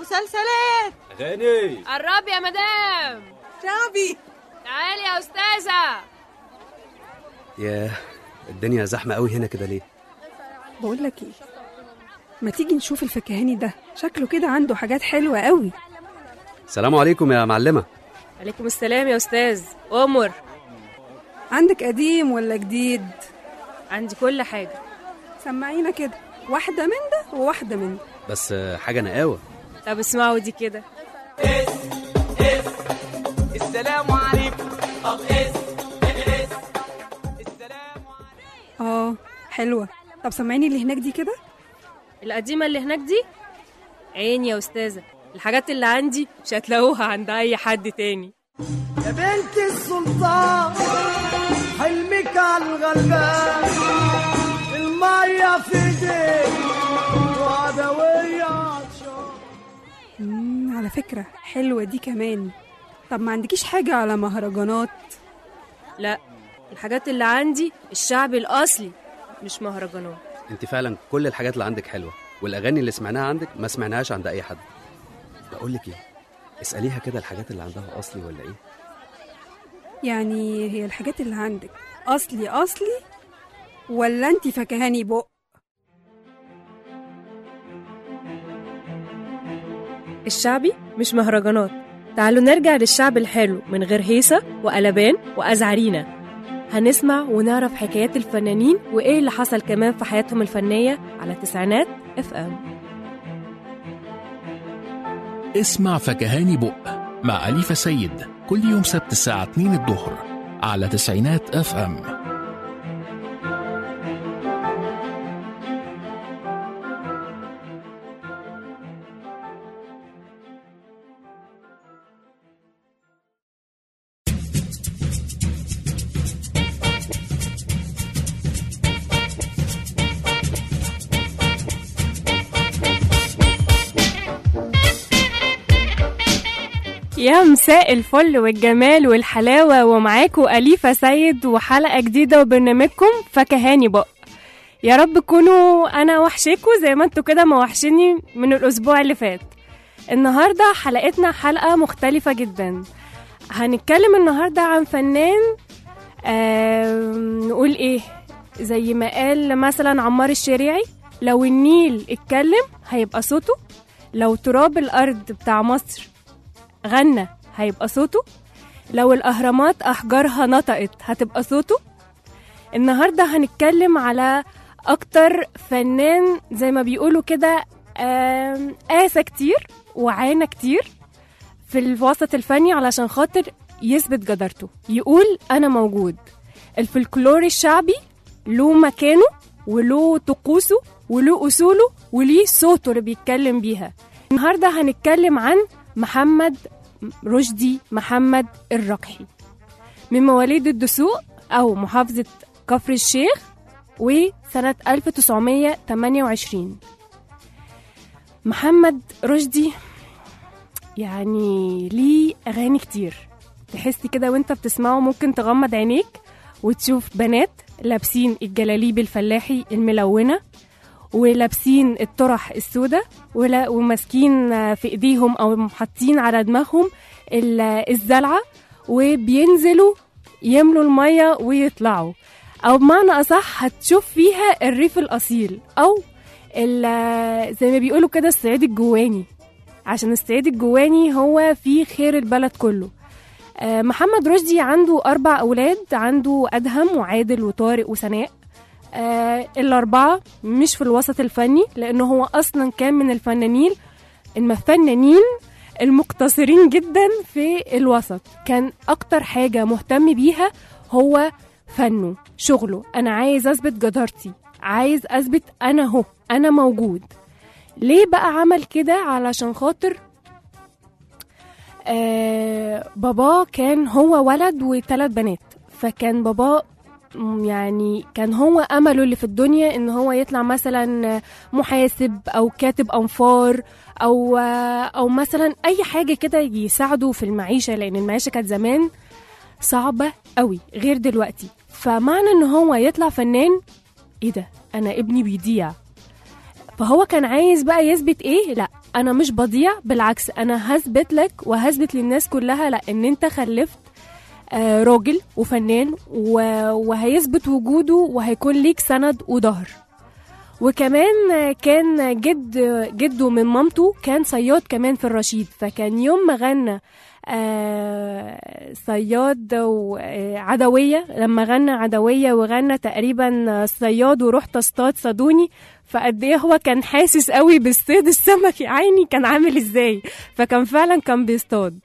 مسلسلات اغاني قرب يا مدام شعبي تعالي يا استاذه ياه الدنيا زحمة قوي هنا كده ليه؟ بقول لك ايه ما تيجي نشوف الفكهاني ده شكله كده عنده حاجات حلوة قوي السلام عليكم يا معلمة عليكم السلام يا استاذ امر عندك قديم ولا جديد عندي كل حاجه سمعينا كده واحدة من ده وواحدة من ده بس آه، حاجة نقاوة طب اسمعوا دي كده السلام عليكم طب اس اس السلام اه حلوة طب سمعيني اللي هناك دي كده القديمه اللي هناك دي عيني يا استاذه الحاجات اللي عندي مش هتلاقوها عند اي حد تاني يا بنت السلطان حلمك على الغلبان المية في ايديك وعدوية عطشان مم على فكرة حلوة دي كمان طب ما عندكيش حاجة على مهرجانات لا الحاجات اللي عندي الشعبي الاصلي مش مهرجانات انت فعلا كل الحاجات اللي عندك حلوة والأغاني اللي سمعناها عندك ما سمعناهاش عند أي حد بقول لك ايه اسأليها كده الحاجات اللي عندها أصلي ولا ايه؟ يعني هي الحاجات اللي عندك أصلي أصلي ولا انت فكهاني بق الشعبي مش مهرجانات تعالوا نرجع للشعب الحلو من غير هيصة وقلبان وأزعرينا هنسمع ونعرف حكايات الفنانين وإيه اللي حصل كمان في حياتهم الفنية على تسعينات اف ام اسمع فكهاني بق مع أليفة سيد كل يوم سبت الساعة 2 الظهر على تسعينات اف ام يا مساء الفل والجمال والحلاوة ومعاكم أليفة سيد وحلقة جديدة وبرنامجكم فكهاني بق يا رب تكونوا أنا وحشكوا زي ما انتوا كده ما وحشني من الأسبوع اللي فات النهاردة حلقتنا حلقة مختلفة جدا هنتكلم النهاردة عن فنان آم، نقول ايه زي ما قال مثلا عمار الشريعي لو النيل اتكلم هيبقى صوته لو تراب الأرض بتاع مصر غنى هيبقى صوته لو الأهرامات أحجارها نطقت هتبقى صوته النهاردة هنتكلم على أكتر فنان زي ما بيقولوا كده آم، قاسى كتير وعانى كتير في الوسط الفني علشان خاطر يثبت جدارته يقول أنا موجود الفلكلور الشعبي له مكانه وله طقوسه وله أصوله وليه صوته اللي بيتكلم بيها النهاردة هنتكلم عن محمد رشدي محمد الرقحي من مواليد الدسوق أو محافظة كفر الشيخ وسنة 1928 محمد رشدي يعني ليه أغاني كتير تحسي كده وانت بتسمعه ممكن تغمض عينيك وتشوف بنات لابسين الجلاليب الفلاحي الملونة ولابسين الطرح السوداء ولا- وماسكين في ايديهم او حاطين على دماغهم ال- الزلعه وبينزلوا يملوا الميه ويطلعوا او بمعنى اصح هتشوف فيها الريف الاصيل او ال- زي ما بيقولوا كده الصعيد الجواني عشان الصعيد الجواني هو فيه خير البلد كله آه، محمد رشدي عنده أربع أولاد عنده أدهم وعادل وطارق وسناء آه الأربعة مش في الوسط الفني لأنه هو أصلا كان من الفنانين المفنانين المقتصرين جدا في الوسط كان أكتر حاجة مهتم بيها هو فنه شغله أنا عايز أثبت جدارتي عايز أثبت أنا هو أنا موجود ليه بقى عمل كده علشان خاطر آه باباه كان هو ولد وثلاث بنات فكان باباه م- يعني كان هو امله اللي في الدنيا ان هو يطلع مثلا محاسب او كاتب انفار او او مثلا اي حاجه كده يساعده في المعيشه لان المعيشه كانت زمان صعبه قوي غير دلوقتي فمعنى ان هو يطلع فنان ايه ده انا ابني بيضيع فهو كان عايز بقى يثبت ايه لا انا مش بضيع بالعكس انا هثبت لك وهثبت للناس كلها لا ان انت خلفت آه، راجل وفنان و- وهيثبت وجوده وهيكون ليك سند وظهر وكمان آه، كان جد جده من مامته كان صياد كمان في الرشيد فكان يوم ما غنى آه، صياد وعدوية لما غنى عدوية وغنى تقريبا صياد ورحت اصطاد صادوني فقد ايه هو كان حاسس قوي بالصيد السمك يا عيني كان عامل ازاي فكان فعلا كان بيصطاد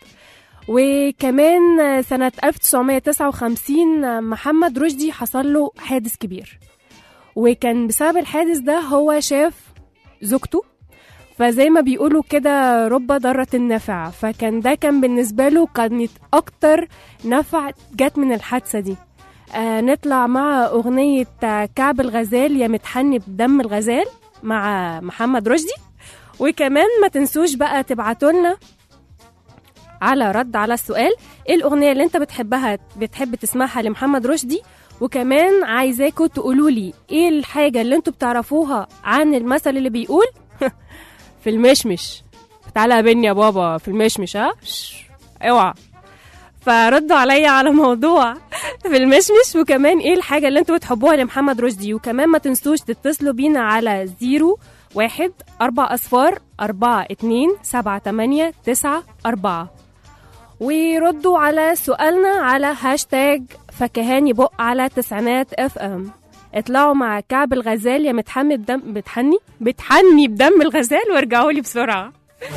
وكمان سنة 1959 محمد رشدي حصل له حادث كبير وكان بسبب الحادث ده هو شاف زوجته فزي ما بيقولوا كده رب ضارة نافعة فكان ده كان بالنسبة له كانت أكتر نفع جت من الحادثة دي آه نطلع مع أغنية آه، كعب الغزال يا متحني بدم الغزال مع محمد رشدي وكمان ما تنسوش بقى تبعتوا لنا على رد على السؤال ايه الاغنيه اللي انت بتحبها بتحب تسمعها لمحمد رشدي وكمان عايزاكم تقولوا لي ايه الحاجه اللي انتوا بتعرفوها عن المثل اللي بيقول في المشمش تعالى قابلني يا بابا في المشمش ها شش، اوعى فردوا عليا على موضوع في المشمش وكمان ايه الحاجة اللي انتوا بتحبوها لمحمد رشدي وكمان ما تنسوش تتصلوا بينا على زيرو واحد أربع أصفار أربعة اتنين سبعة تمانية تسعة أربعة وردوا على سؤالنا على هاشتاج فكهاني بق على تسعينات اف ام اطلعوا مع كعب الغزال يا متحمي بدم بتحني بتحني بدم الغزال وارجعوا لي بسرعه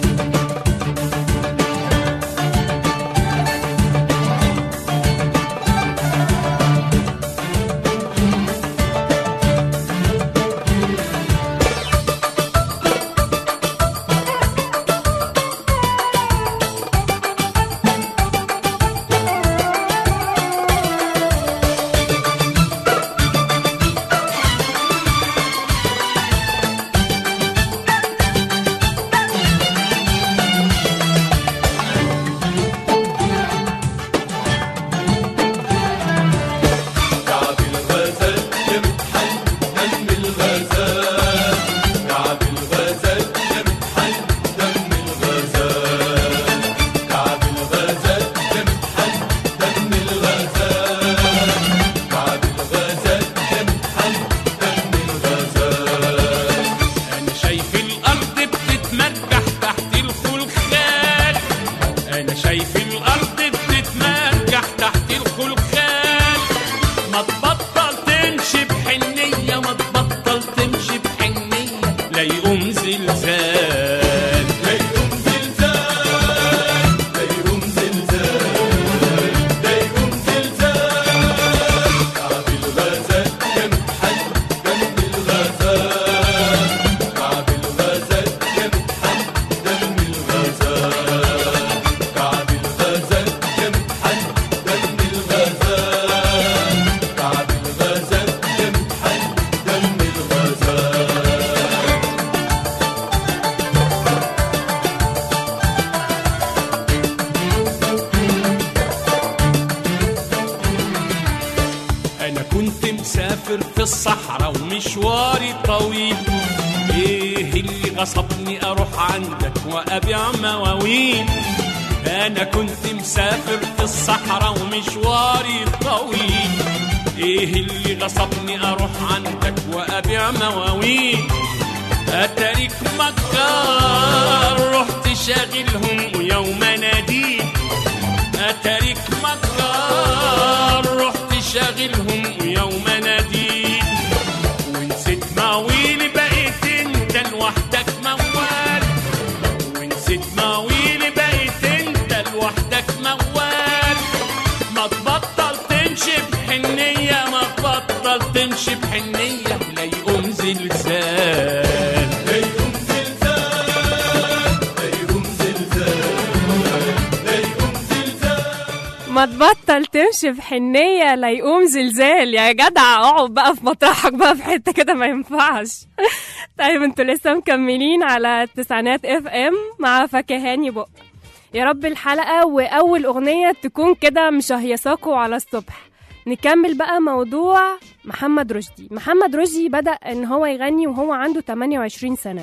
انا شايف الارض بتتمرجح تحت الخلخال انا شايف الارض بتتمرجح تحت الخلخال ما تبطل تمشي بحنية ما تبطل تمشي بحنية لا يقوم زلزال لا يقوم زلزال لا يقوم زلزال لا يقوم زلزال كعب الغزال جنب حد جنب الغزال كعب الغزال جنب حد دم الغزال كعب الغزال جنب حد دم الغزال كعب الغزال جنب حد دم الغزال انا كنت مسافر في الصحراء ومشواري طويل ايه اللي غصبني اروح عندك وابيع مواويل انا كنت مسافر في الصحراء ومشواري طويل ايه اللي غصبني اروح عندك وابيع مواويل اتاريك مكار رحت شاغلهم ويوم ناديت اتاريك مكار رحت شاغلهم ويوم ناديت ونسيت مواويلي بقيت انت لوحدك موال ونسيت مواويلي بقيت انت لوحدك موال ما تبطل تمشي بحنية ما تبطل تمشي بحنية لا يقوم زلزال لا يقوم زلزال لا يقوم زلزال لا يقوم زلزال ما تبطل تمشي في حنية لا يقوم زلزال يا جدع اقعد بقى في مطرحك بقى في حتة كده ما ينفعش طيب انتوا لسه مكملين على التسعينات اف ام مع فكهاني بق يا رب الحلقة وأول أغنية تكون كده مشهيصاكوا على الصبح نكمل بقى موضوع محمد رشدي محمد رشدي بدأ إن هو يغني وهو عنده 28 سنة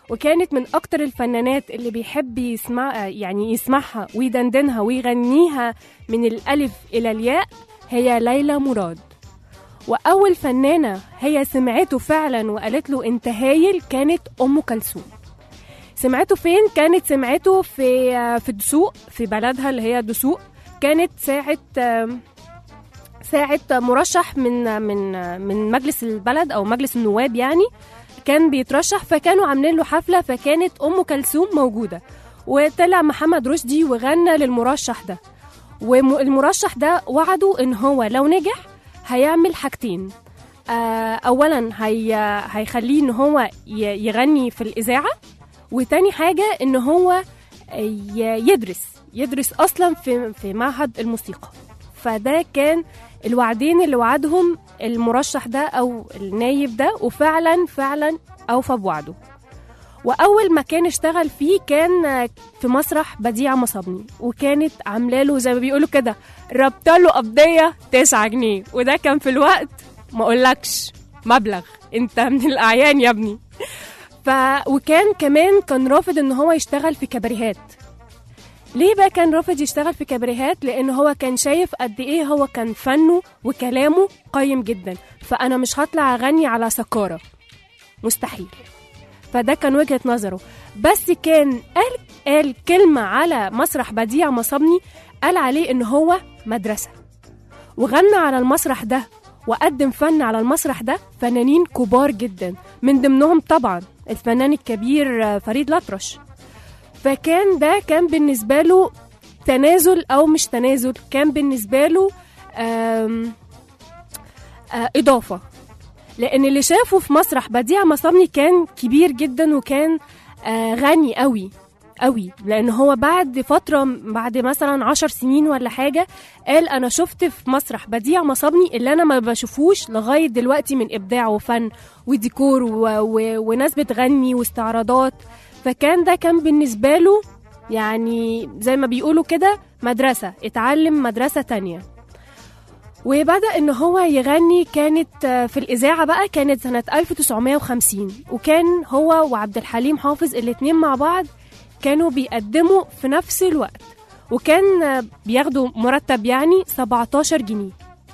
وكانت من أكتر الفنانات اللي بيحب يسمع يعني يسمعها ويدندنها ويغنيها من الألف إلى الياء هي ليلى مراد وأول فنانة هي سمعته فعلا وقالت له أنت هايل كانت أم كلثوم سمعته فين؟ كانت سمعته في في دسوق في بلدها اللي هي دسوق كانت ساعة آم، ساعة مرشح من من من مجلس البلد أو مجلس النواب يعني كان بيترشح فكانوا عاملين له حفلة فكانت أم كلثوم موجودة وطلع محمد رشدي وغنى للمرشح ده والمرشح ده وعده إن هو لو نجح هيعمل حاجتين آه، أولا هي هيخليه إن هو ي- يغني في الإذاعة وتاني حاجة إن هو ي- يدرس يدرس أصلا في في معهد الموسيقى فده كان الوعدين اللي وعدهم المرشح ده أو النايب ده وفعلا فعلا أوفى بوعده وأول مكان اشتغل فيه كان في مسرح بديع مصابني وكانت عاملة له زي ما بيقولوا كده رابطة له قبضية 9 جنيه وده كان في الوقت ما أقولكش مبلغ انت من الأعيان يا ابني ف وكان كمان كان رافض ان هو يشتغل في كباريهات ليه بقى كان رافض يشتغل في كباريهات لان هو كان شايف قد ايه هو كان فنه وكلامه قيم جدا فانا مش هطلع اغني على سكاره مستحيل فده كان وجهه نظره بس كان قال قال كلمه على مسرح بديع مصابني قال عليه ان هو مدرسه وغنى على المسرح ده وقدم فن على المسرح ده فنانين كبار جدا من ضمنهم طبعا الفنان الكبير آه، فريد الأطرش فكان ده كان بالنسبة له تنازل أو مش تنازل كان بالنسبة له آم، آه، إضافة لأن اللي شافه في مسرح بديع مصابني كان كبير جدا وكان آه، غني قوي قوي لان هو بعد فتره بعد مثلا عشر سنين ولا حاجه قال انا شفت في مسرح بديع مصابني اللي انا ما بشوفوش لغايه دلوقتي من ابداع وفن وديكور و... و... وناس بتغني واستعراضات فكان ده كان بالنسبه له يعني زي ما بيقولوا كده مدرسه اتعلم مدرسه تانية وبدأ إن هو يغني كانت آه، في الإذاعة بقى كانت سنة 1950 وكان هو وعبد الحليم حافظ الاتنين مع بعض كانوا بيقدموا في نفس الوقت وكان آه، بياخدوا مرتب يعني 17 جنيه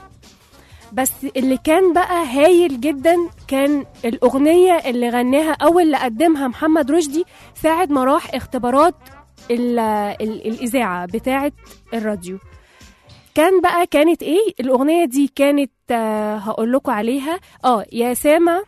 بس اللي كان بقى هايل جدا كان الأغنية اللي غناها أو اللي قدمها محمد رشدي ساعة ما راح اختبارات ال ال الإذاعة بتاعة الراديو كان بقى كانت ايه الاغنيه دي كانت آه هقول لكم عليها اه يا سامع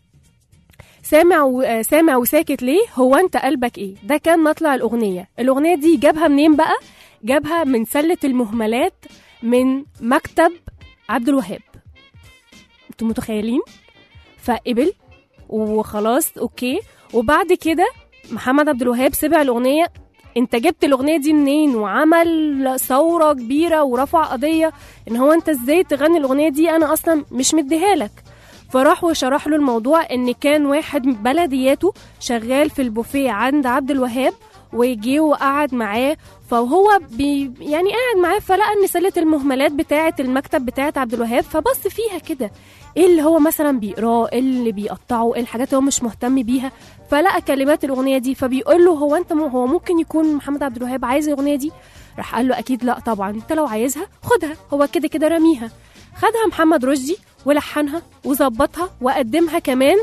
سامع و... آه، سامع وساكت ليه هو انت قلبك ايه ده كان مطلع الاغنيه الاغنيه دي جابها منين بقى جابها من سله المهملات من مكتب عبد الوهاب انتوا متخيلين فقبل وخلاص اوكي وبعد كده محمد عبد الوهاب سمع الاغنيه انت جبت الاغنيه دي منين وعمل ثوره كبيره ورفع قضيه ان هو انت ازاي تغني الاغنيه دي انا اصلا مش مديها لك فراح وشرح له الموضوع ان كان واحد من بلدياته شغال في البوفيه عند عبد الوهاب وجي وقعد معاه فهو بي يعني قاعد معاه فلقى ان سله المهملات بتاعه المكتب بتاعه عبد الوهاب فبص فيها كده ايه اللي هو مثلا بيقراه ايه اللي بيقطعه ايه الحاجات اللي هو مش مهتم بيها فلقى كلمات الاغنيه دي فبيقول له هو انت م- هو ممكن يكون محمد عبد الوهاب عايز الاغنيه دي راح قال له اكيد لا طبعا انت لو عايزها خدها هو كده كده رميها خدها محمد رشدي ولحنها وظبطها وقدمها كمان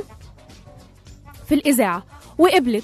في الاذاعه وقبلت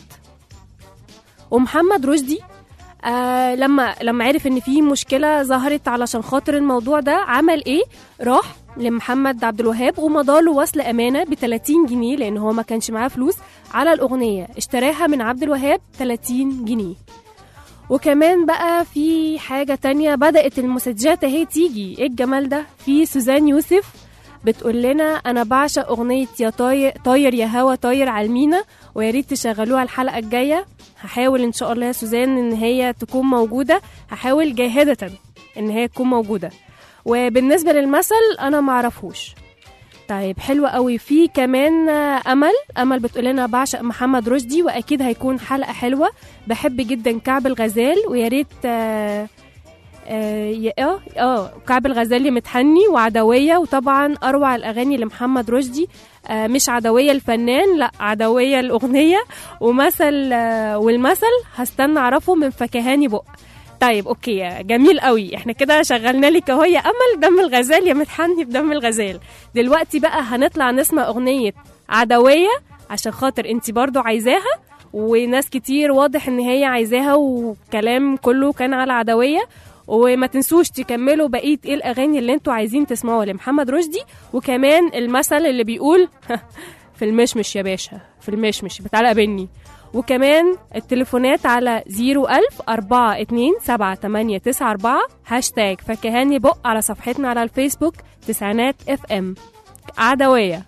ومحمد رشدي آه لما لما عرف ان في مشكله ظهرت علشان خاطر الموضوع ده عمل ايه راح لمحمد عبد الوهاب ومضى له وصل امانه ب 30 جنيه لان هو ما كانش معاه فلوس على الاغنيه اشتراها من عبد الوهاب 30 جنيه وكمان بقى في حاجة تانية بدأت المسجات اهي تيجي ايه الجمال ده في سوزان يوسف بتقول لنا انا بعشق اغنية يا طاير طاير يا هوا طاير على المينا ويا ريت تشغلوها الحلقة الجاية هحاول ان شاء الله يا سوزان ان هي تكون موجودة هحاول جاهدة ان هي تكون موجودة وبالنسبة للمثل انا معرفوش طيب حلوة قوي في كمان آه، امل امل بتقول لنا بعشق محمد رشدي واكيد هيكون حلقة حلوة بحب جدا كعب الغزال ويا ريت آه، آه يا- اه اه كعب الغزال متحني وعدوية وطبعا اروع الاغاني لمحمد رشدي آه، مش عدوية الفنان لا عدوية الأغنية ومثل آه، والمثل هستنى أعرفه من فكهاني بق طيب اوكي جميل قوي احنا كده شغلنا لك اهو يا امل دم الغزال يا متحني بدم الغزال دلوقتي بقى هنطلع نسمع اغنيه عدويه عشان خاطر انت برضو عايزاها وناس كتير واضح ان هي عايزاها وكلام كله كان على عدويه وما تنسوش تكملوا بقيه ايه الاغاني اللي انتوا عايزين تسمعوها لمحمد رشدي وكمان المثل اللي بيقول في المشمش يا باشا في المشمش بتعلق بني وكمان التليفونات على 01000 42 7894 هاشتاج فكهاني بق على صفحتنا على الفيسبوك تسعينات اف ام عدوية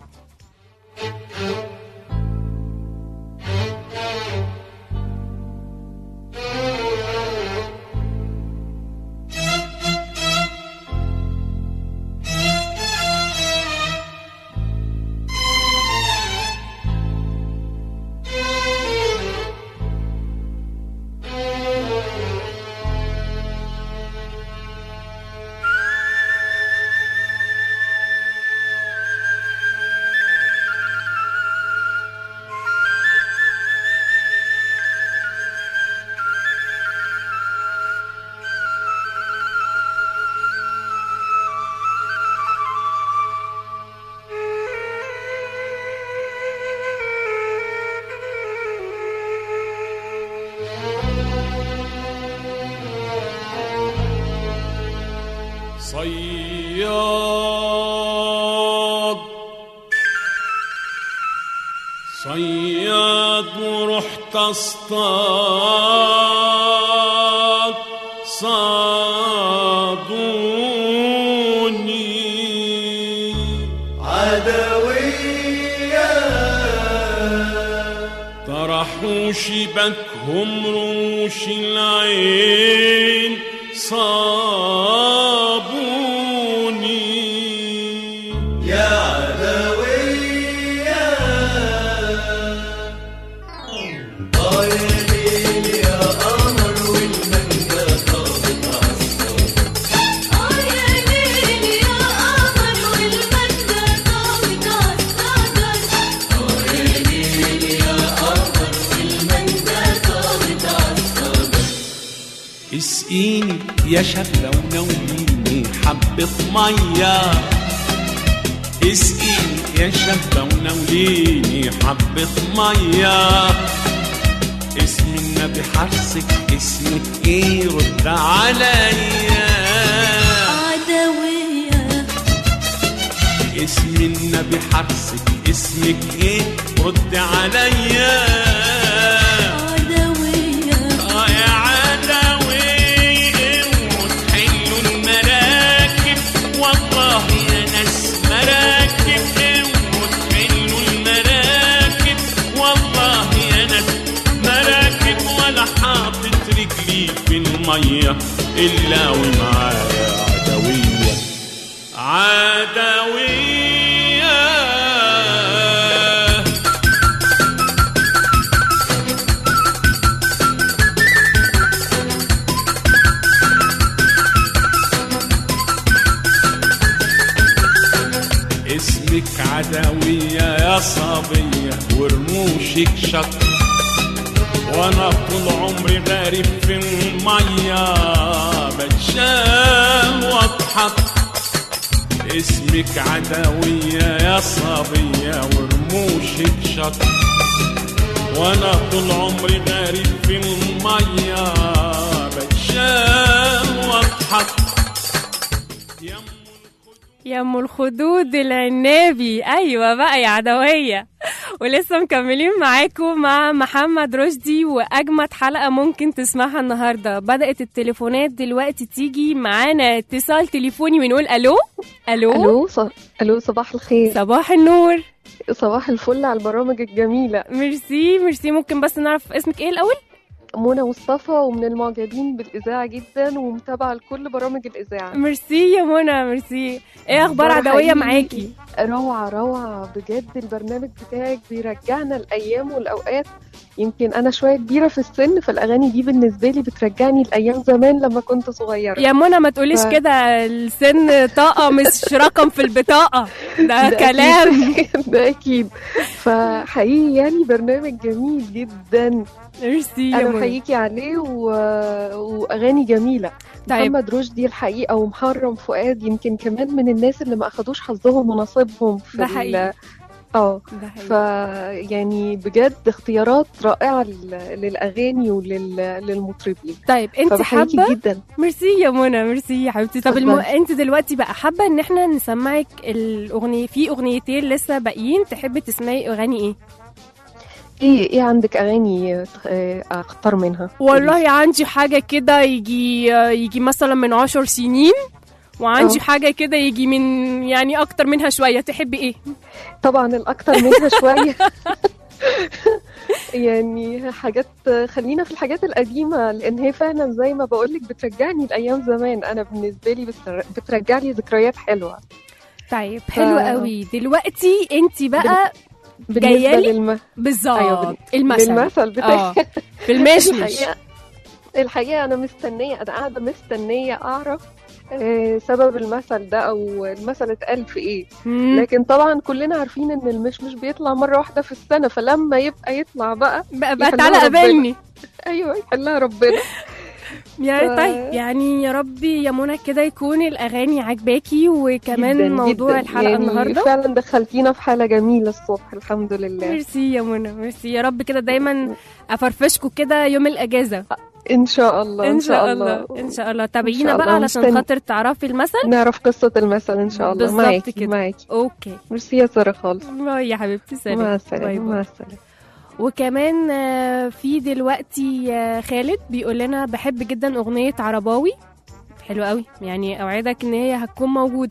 صياد صياد ورحت اصطاد صادوني عدوية طرحوا شبكهم روش العين صابوني يا عدوية طايرين يا قمر والمنجا طابت عالصوت اسقيني يا شبلة ونوليني حبة مية اسقيني يا شبلة ونوليني حبة مية اسم النبي حرصك اسمك ايه رد عليا اسم النبي حرصك اسمك ايه رد عليا آه يا عدوي وتحلوا المراكب والله يا ناس مراكب وتحلوا المراكب والله يا ناس مراكب ولا حاطط رجلي في المية إلا ومعايا عدوية عدوية اسمك عدوية يا صبية ورموشك شط وانا طول عمري غارب في المية بتشال واضحك اسمك عدوية يا صبية ورموشك شط وانا طول عمري غارب في المية بتشال واضحك يا أم يا ام الخدود العنابي ايوه بقى يا عدويه ولسه مكملين معاكم مع محمد رشدي واجمد حلقه ممكن تسمعها النهارده بدات التليفونات دلوقتي تيجي معانا اتصال تليفوني ونقول الو الو, الو ص... الو صباح الخير صباح النور صباح الفل على البرامج الجميله ميرسي ميرسي ممكن بس نعرف اسمك ايه الاول منى مصطفى ومن المعجبين بالاذاعه جدا ومتابعه لكل برامج الاذاعه ميرسي يا منى ميرسي ايه اخبار ده عدويه حقيقي. معاكي روعه روعه بجد البرنامج بتاعك بيرجعنا الايام والاوقات يمكن انا شويه كبيره في السن فالاغاني دي بالنسبه لي بترجعني لايام زمان لما كنت صغيره يا منى ما تقوليش ف- كده السن طاقه مش رقم في البطاقه ده ده كلام أكيد. ده اكيد فحقيقي يعني برنامج جميل جدا ميرسي يا انا منى بحييكي عليه و... واغاني جميله طيب. محمد رشدي الحقيقه ومحرم فؤاد يمكن كمان من الناس اللي ما اخدوش حظهم ونصيبهم في ده ال- حقيقي. اه ده حقيقي ف يعني بجد اختيارات رائعه لل- للاغاني وللمطربين طيب انت فبحييكي حابه جدا ميرسي يا منى ميرسي يا حبيبتي طب الم... انت دلوقتي بقى حابه ان احنا نسمعك الاغنيه في اغنيتين لسه باقيين تحبي تسمعي اغاني ايه ايه ايه عندك اغاني آه، اختار منها والله عندي حاجه كده يجي يجي مثلا من عشر سنين وعندي اه. حاجه كده يجي من يعني اكتر منها شويه تحبي ايه طبعا الاكتر منها شويه يعني حاجات خلينا في الحاجات القديمه لان هي فعلا زي ما بقولك بترجعني لايام زمان انا بالنسبه لي بتر- بترجع لي ذكريات حلوه طيب حلو قوي دلوقتي انت بقى بالنسبه جايه لي للم... بالظبط أيوة، بال- المثل للمثل بتاعي اه في المشمش الحقيقه الحقيقه انا مستنيه انا قاعده مستنيه اعرف آه، سبب المثل ده او المثل اتقال في ايه مم. لكن طبعا كلنا عارفين ان المشمش بيطلع مره واحده في السنه فلما يبقى يطلع بقى بقى, بقى يخليها تعالى ربنا. قابلني ايوه يخليها ربنا يعني ف- طيب يعني يا ربي يا منى كده يكون الاغاني عجباكي وكمان جداً موضوع جداً. الحلقه يعني النهارده فعلا دخلتينا في حاله جميله الصبح الحمد لله ميرسي يا منى ميرسي يا رب كده دايما افرفشكوا كده يوم الاجازه ان شاء الله ان شاء الله ان شاء الله تابعينا بقى الله. علشان مستني. خاطر تعرفي المثل نعرف قصه المثل ان شاء الله بالظبط معاكي كده. معاكي اوكي ميرسي يا ساره خالص باي يا حبيبتي سلام مع باي السلامه باي. مع السلامه وكمان آه، في دلوقتي آه، خالد بيقول لنا بحب جدا اغنيه عرباوي حلو قوي يعني اوعدك ان هي هتكون موجوده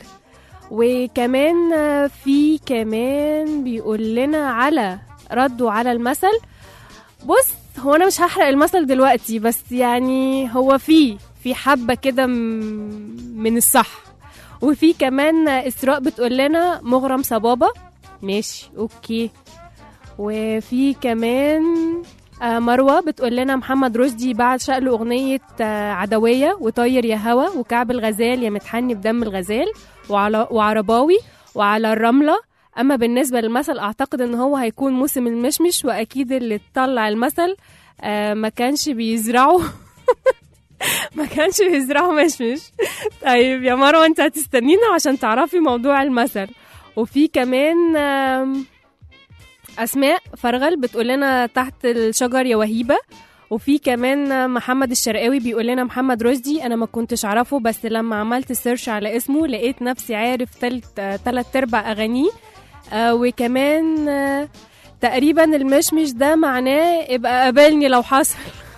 وكمان آه، في كمان بيقول لنا على ردوا على المثل بص هو انا مش هحرق المثل دلوقتي بس يعني هو في في حبه كده م- من الصح وفي كمان اسراء بتقول لنا مغرم صبابه ماشي اوكي وفي كمان آه، مروه بتقول لنا محمد رشدي بعد شقله اغنيه آه، عدويه وطاير يا هوا وكعب الغزال يا متحني بدم الغزال وعلى وعرباوي وعلى الرمله اما بالنسبه للمثل اعتقد ان هو هيكون موسم المشمش واكيد اللي طلع المثل آه، ما كانش بيزرعوا ما كانش بيزرعوا مشمش طيب يا مروه انت هتستنينا عشان تعرفي موضوع المثل وفي كمان آم، اسماء فرغل بتقول لنا تحت الشجر يا وهيبه وفي كمان محمد الشرقاوي بيقول لنا محمد رشدي انا ما كنتش اعرفه بس لما عملت سيرش على اسمه لقيت نفسي عارف تلت آه، تلات ارباع اغانيه آه وكمان آه تقريبا المشمش ده معناه ابقى قابلني لو حصل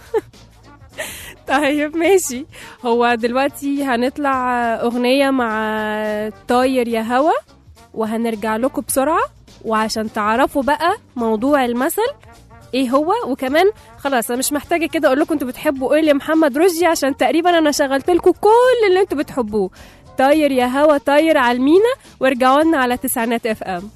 طيب ماشي هو دلوقتي هنطلع آه، اغنيه مع آه، طاير يا هوا وهنرجع لكم بسرعه وعشان تعرفوا بقى موضوع المثل ايه هو وكمان خلاص انا مش محتاجه كده اقول لكم انتوا بتحبوا ايه لمحمد رشدي عشان تقريبا انا شغلت لكم كل اللي انتوا بتحبوه طاير يا هوا طاير على المينا وارجعوا لنا على تسعينات اف ام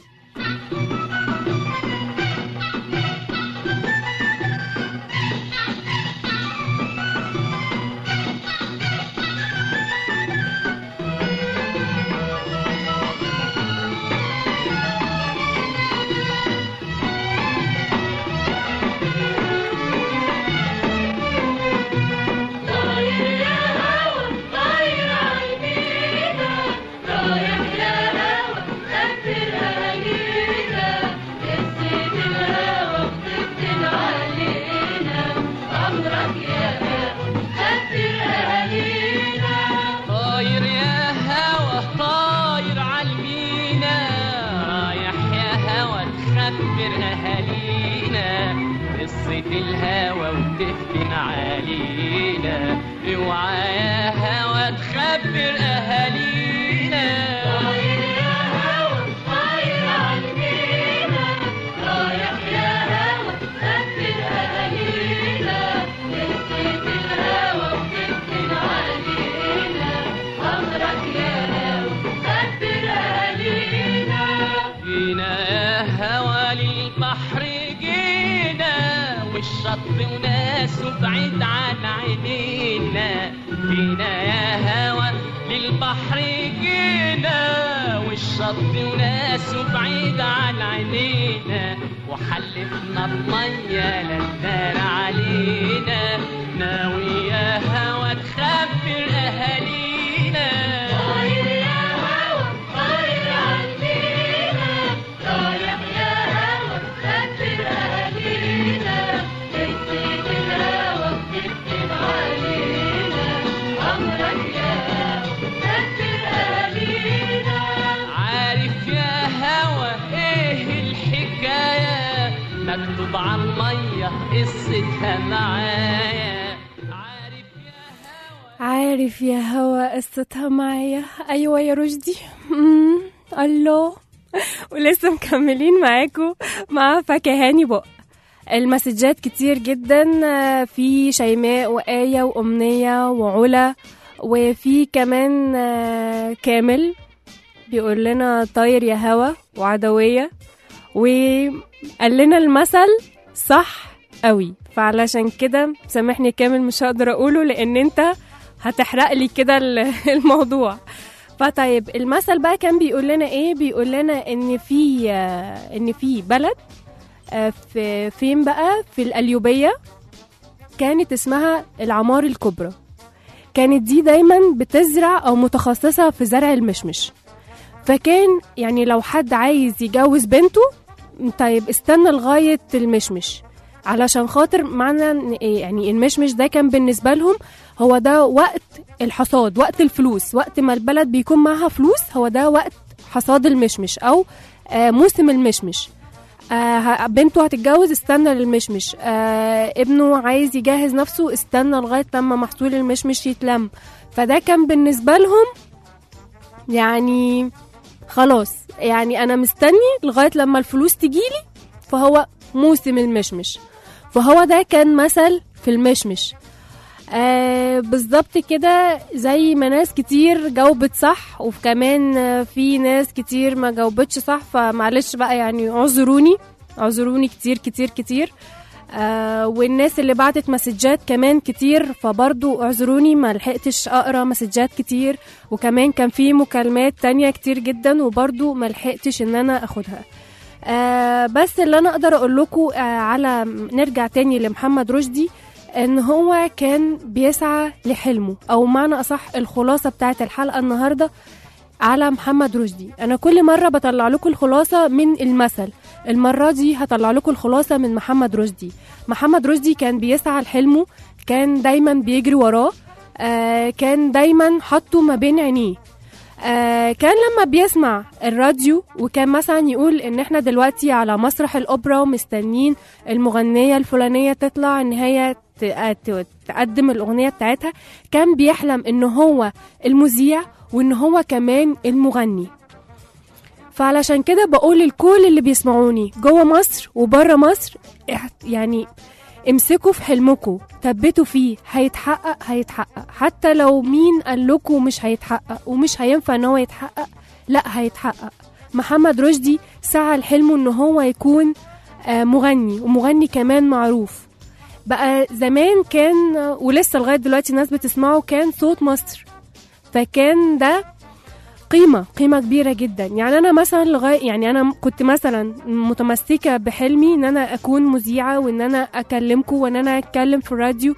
طاير يا هوا طاير عالمينا رايح يا هوا تخبر اهالينا قصة الهوا وتفتن علينا اوعى يا هوا تخبر اهالينا طاير يا هوا طاير عالمينا رايح يا هوا تخبر اهالينا قصة الهوا وتفتن علينا أمرك يا هوا خبر أهالينا جينا يا هوا للبحر جينا والشط وناسه بعيد عن عينينا فينا يا هوا للبحر جينا والشط وناسه بعيد عن عينينا وحلفنا بمية للنار علينا ناوي يا هوا تخبر أهالينا طاير يا هوا طاير علينا رايح يا هوا تخبر أهالينا تكتب الهوا بتكتب علينا أمرك يا هوا تخبر أهالينا عارف يا هوا ايه الحكاية مكتوب على المية قصتها معايا عارف يا عارف يا هوا قصتها معايا ايوه يا رشدي مم، الله ولسه مكملين معاكم مع فكهاني بق المسجات كتير جدا آه، في شيماء وآية وأمنية وعلا وفي كمان آه، كامل بيقول لنا طاير يا هوا وعدوية وقال لنا المثل صح قوي فعلشان كده سامحني كامل مش هقدر اقوله لان انت هتحرق لي كده ال- الموضوع فطيب المثل بقى كان بيقول لنا ايه بيقول لنا ان في آه، ان في بلد آه، في فين بقى في القليوبيه كانت اسمها العمار الكبرى كانت دي دايما بتزرع او متخصصه في زرع المشمش فكان يعني لو حد عايز يجوز بنته طيب استنى لغايه المشمش علشان خاطر معنى إن إيه يعني المشمش ده كان بالنسبه لهم هو ده وقت الحصاد وقت الفلوس وقت ما البلد بيكون معاها فلوس هو ده وقت حصاد المشمش او آه موسم المشمش آه ه- بنته هتتجوز استنى للمشمش آه ابنه عايز يجهز نفسه استنى لغايه لما محصول المشمش يتلم فده كان بالنسبه لهم يعني خلاص يعني انا مستني لغايه لما الفلوس تجيلي فهو موسم المشمش فهو ده كان مثل في المشمش آه بالظبط كده زي ما ناس كتير جاوبت صح وكمان آه، في ناس كتير ما جاوبتش صح فمعلش بقى يعني اعذروني اعذروني كتير كتير كتير آه والناس اللي بعتت مسجات كمان كتير فبرضو اعذروني ما لحقتش اقرا مسجات كتير وكمان كان في مكالمات تانية كتير جدا وبرضو ما لحقتش ان انا اخدها آه بس اللي انا اقدر اقول لكم آه على نرجع تاني لمحمد رشدي ان هو كان بيسعى لحلمه او معنى اصح الخلاصه بتاعت الحلقه النهارده على محمد رشدي انا كل مره بطلع لكم الخلاصه من المثل المره دي هطلع لكم الخلاصه من محمد رشدي محمد رشدي كان بيسعى لحلمه كان دايما بيجري وراه آه كان دايما حاطه ما بين عينيه آه كان لما بيسمع الراديو وكان مثلا يقول ان احنا دلوقتي على مسرح الاوبرا ومستنيين المغنيه الفلانيه تطلع ان هي ت- ت- تقدم الاغنيه بتاعتها كان بيحلم ان هو المذيع وان هو كمان المغني فعلشان كده بقول لكل اللي بيسمعوني جوه مصر وبره مصر اح- يعني امسكوا في حلمكم ثبتوا فيه هيتحقق هيتحقق حتى لو مين قال لكم مش هيتحقق ومش هينفع ان هو يتحقق لا هيتحقق محمد رشدي سعى لحلمه ان هو يكون آه، مغني ومغني كمان معروف بقى زمان كان آه، ولسه لغايه دلوقتي الناس بتسمعه كان صوت مصر فكان ده قيمة قيمة كبيرة جدا يعني أنا مثلا لغاية يعني أنا كنت مثلا متمسكة بحلمي إن أنا أكون مذيعة وإن أنا أكلمكم وإن أنا أتكلم في الراديو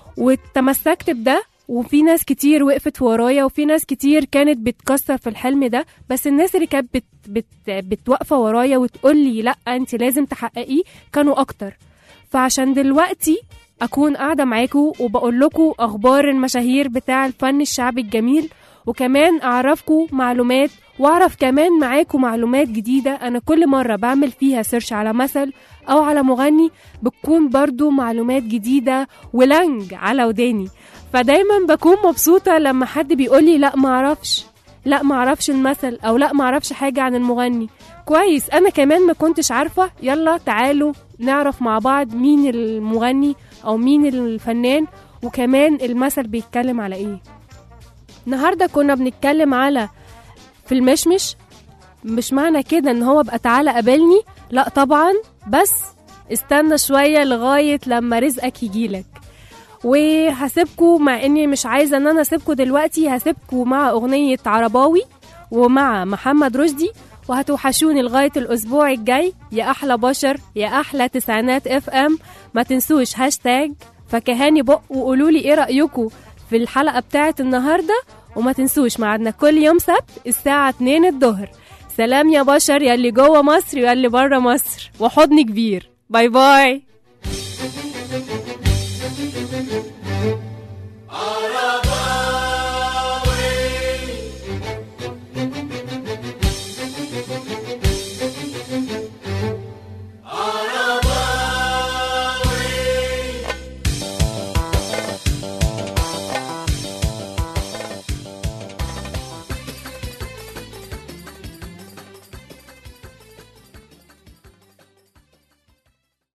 وتمسكت بده وفي ناس كتير وقفت ورايا وفي ناس كتير كانت بتكسر في الحلم ده بس الناس اللي كانت بت بت بتوقفة ورايا وتقول لي لا انت لازم تحققيه كانوا اكتر فعشان دلوقتي اكون قاعده معاكم وبقول لكم اخبار المشاهير بتاع الفن الشعبي الجميل وكمان اعرفكم معلومات واعرف كمان معاكم معلومات جديده انا كل مره بعمل فيها سيرش على مثل او على مغني بتكون برضو معلومات جديده ولنج على وداني فدايما بكون مبسوطه لما حد بيقول لي لا معرفش لا معرفش المثل او لا معرفش حاجه عن المغني كويس انا كمان ما كنتش عارفه يلا تعالوا نعرف مع بعض مين المغني او مين الفنان وكمان المثل بيتكلم على ايه النهارده كنا بنتكلم على في المشمش مش معنى كده ان هو بقى تعالى قابلني لا طبعا بس استنى شوية لغاية لما رزقك يجيلك وهسيبكوا مع اني مش عايزة ان انا اسيبكوا دلوقتي هسيبكوا مع اغنية عرباوي ومع محمد رشدي وهتوحشوني لغاية الأسبوع الجاي يا أحلى بشر يا أحلى تسعينات اف ام ما تنسوش هاشتاج فكهاني بق وقولوا لي ايه رأيكم في الحلقة بتاعت النهاردة وما تنسوش ميعادنا كل يوم سبت الساعة 2 الظهر سلام يا بشر يا اللي جوه مصر ويا اللي بره مصر وحضن كبير باي باي